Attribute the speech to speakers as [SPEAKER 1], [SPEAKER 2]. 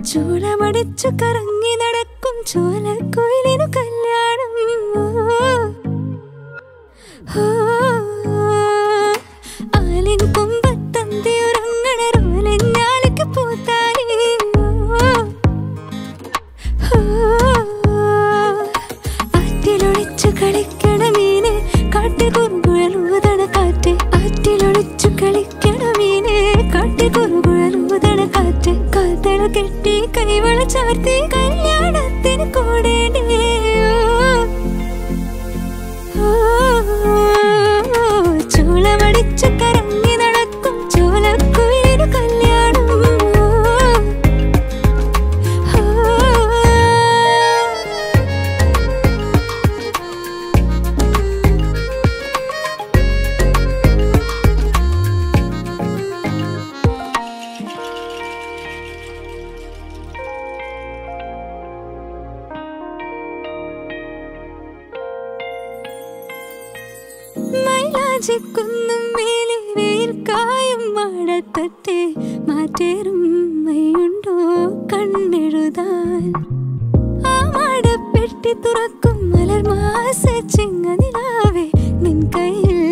[SPEAKER 1] ചൂളമടിച്ചു കറങ്ങി നടക്കും ചോലക്കുയിലിനു കല്യാണം ഓ, ആലിൻ കൊമ്പത്തന്തി ഉറങ്ങണ റോലഞ്ഞാലിക്ക് പൂത്താലി ആറ്റിലൊളിച്ചു കളിക്കണ മീന് കാട്ടി കുറുകുഴൽ ഊതണ കാറ്റ് ആറ്റിലൊളിച്ചു കളിക്കണ മീന് കാട്ടി കുറുകുഴൽ ഊതണ കാറ്റ് കാത്തള കെട്ടി കൈവള ചാർത്തി കല്യാണത്തിന് കൂടേണ്ടേ ചൂളമടിച്ചു കറങ്ങി നടക്കും ചോലക്കുയിലിനു കല്യാണം മൈലാജിക്കുന്നും മേലെ വേർക്കായും മാടത്തത്തെ മാറ്റേറും മൈയുണ്ടോ കണ്ണെഴുതാൻ ആ മാടപ്പെട്ടി തുറക്കും മലർ മാസ ചിങ്ങനിലാവേ നിൻ കയ്യിൽ